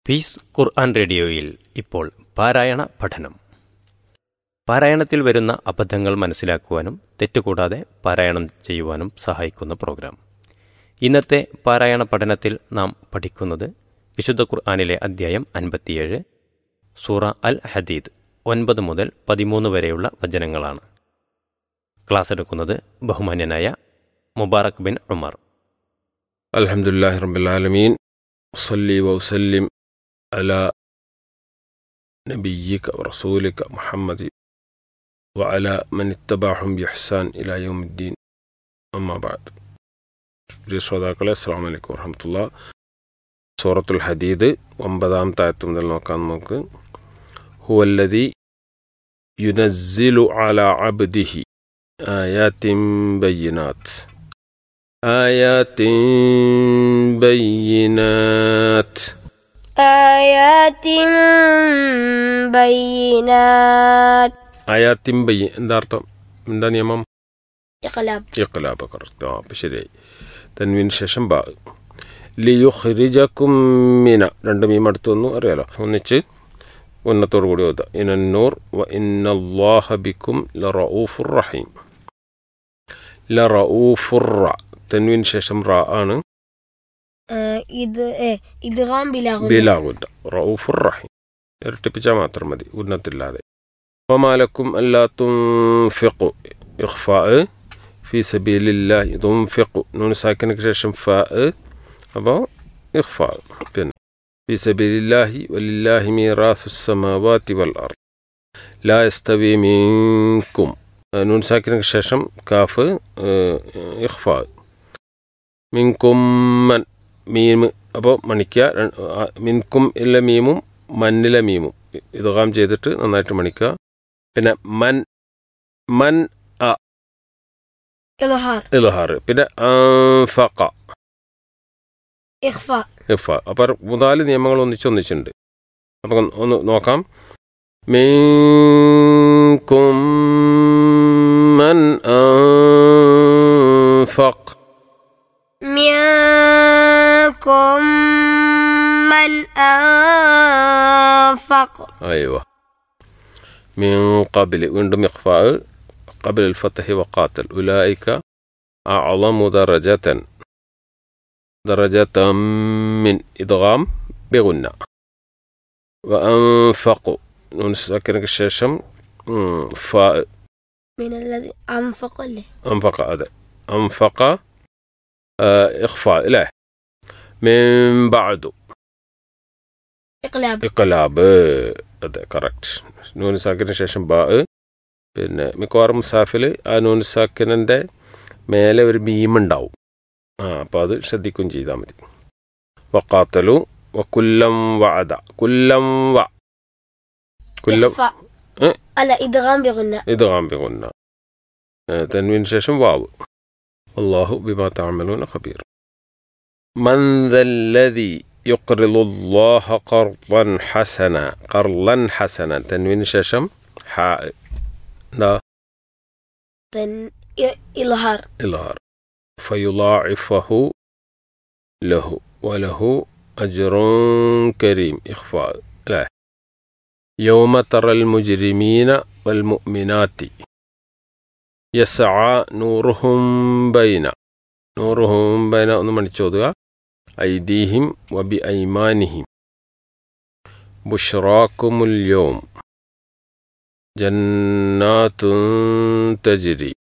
Piece ഖുർആൻ റേഡിയോയിൽ ഇപ്പോൾ പാരായണ പഠനം പാരായണത്തിൽ വരുന്ന അബദ്ധങ്ങൾ മനസ്സിലാക്കുവാനും തെറ്റുകൂടാതെ പാരായണം ചെയ്യുവാനും സഹായിക്കുന്ന പ്രോഗ്രാം ഇന്നത്തെ പാരായണ പഠനത്തിൽ നാം പഠിക്കുന്നത് വിശുദ്ധ ഖുർആാനിലെ അദ്ധ്യായം അൻപത്തിയേഴ് സൂറ അൽ ഹദീദ് ഒൻപത് മുതൽ പതിമൂന്ന് വരെയുള്ള വചനങ്ങളാണ് ക്ലാസ് എടുക്കുന്നത് ബഹുമാന്യനായ മുബാറക് ബിൻ ഉമർ الحمد لله رب العالمين أصلي وأسلم على نبيك ورسولك محمد وعلى من اتبعهم بإحسان إلى يوم الدين أما بعد പ്രിയ ശ്രോതാക്കളെ അസ്സാം വലൈക്കും വറഹമത്തുള്ള സൂറത്തുൽ ഹദീദ് ഒമ്പതാമത്തെ ആയത്ത് മുതൽ നോക്കാൻ നമുക്ക് ഹുവല്ലതി യുനസ്സിലു അല അബ്ദിഹി ആയാത്തിൻ ബയ്യനാത്ത് آيات بينات آيات بينات ആയാത്തിൻ ബയ്യ എന്താ അർത്ഥം എന്താ നിയമം إقلاب ഇഖ്ലാബ് കറക്റ്റ് ആ അപ്പം ശരിയായി തൻവിന് ശേഷം ബാ ലിയുഖ്രിജക്കും മിന രണ്ട് മീം അടുത്ത് വന്നു അറിയാലോ ഒന്നിച്ച് ഉന്നത്തോടു കൂടി ഓതാ ഇനന്നൂർ വ ഇന്നല്ലാഹ ബിക്കും ലറഊഫുർ റഹീം ലറഊഫുർ റ തൻവിന് ശേഷം റ ആണ് آه، إد إيه إدغام بلا غنى ബിലാഗുല്ല റഊഫുർ റഹീം ഇരട്ടിപ്പിച്ചാൽ മാത്രം മതി ഉന്നത്തില്ലാതെ വമാലക്കും അല്ലാത്തും ഫിഖു ഇഖ്ഫാ ഫി സബീലില്ലാഹി തുംഫിഖു നൂൻ സാക്കിനക്ക് ശേഷം ഫാ അപ്പോൾ ഇഖ്ഫാ പിന്നെ ഫി സബീലില്ലാഹി വലില്ലാഹി മീറാസു സമാവാതി വൽ അർദ് ലാ യസ്തവി മീൻകും നൂൻ സാക്കിനക്ക് ശേഷം കാഫ് ഇഖ്ഫാ മിൻകും മൻ മീം അപ്പോൾ മണിക്കുക ര- ആ, മിൻകും ഇല്ല മീമും മന്നിലെ മീമും ഇതുകാം ചെയ്തിട്ട് നന്നായിട്ട് മണിക്കുക പിന്നെ മൻ മൻ إظهار ഇൽഹാർ പിന്നെ അൻഫഖ إخفاء ഇഫ അപ്പോൾ മൂന്നാല് നിയമങ്ങൾ ഒന്നിച്ചൊന്നിച്ചുണ്ട് അപ്പം ഒന്ന് നോക്കാം മീൻകും മൻ അൻഫഖ منكم من أنفق أيوة من قبل വീണ്ടും إخفاء قبل الفتح وقاتل أولئك أعظم درجة درجة من إدغام بغنى وأنفقوا نون ساكنة الشاشم مم، فاء من الذي أنفق له أنفق هذا أنفق آه، إخفاء له من بعد إقلاب ഇക്കലാബ് അതെ കറക്റ്റ് നൂന് സാക്കിന് ശേഷം ബാ പിന്നെ മിക്കവാറും മുസാഫിൽ ആ നൂന് സാക്കിനൻ്റെ മേലെ ഒരു മീമുണ്ടാവും ആ അപ്പോൾ അത് ശ്രദ്ധിക്കുകയും ചെയ്താൽ മതി വക്കാത്തലു വക്കുല്ലം വഅദ കുല്ലം വ കുല്ലം إخفاء إيه؟ ألا إدغام بغنى ഇത് കാമ്പികുന്ന തൻവിന് ശേഷം വാവ് അള്ളാഹു ബിമാ താമലൂന ഖബീർ من ذا الذي يقرض الله قرضا حسنا قرضا حسنا تنوين ششم حاء لا تن إ- إظهار إظهار فيضاعفه له وله أجر كريم إخفاء لا يوم ترى المجرمين والمؤمنات يسعى نورهم بين نورهم بين ഒന്ന് മണിച്ചോതുക أيديهم وبأيمانهم بشراكم اليوم جنات تجري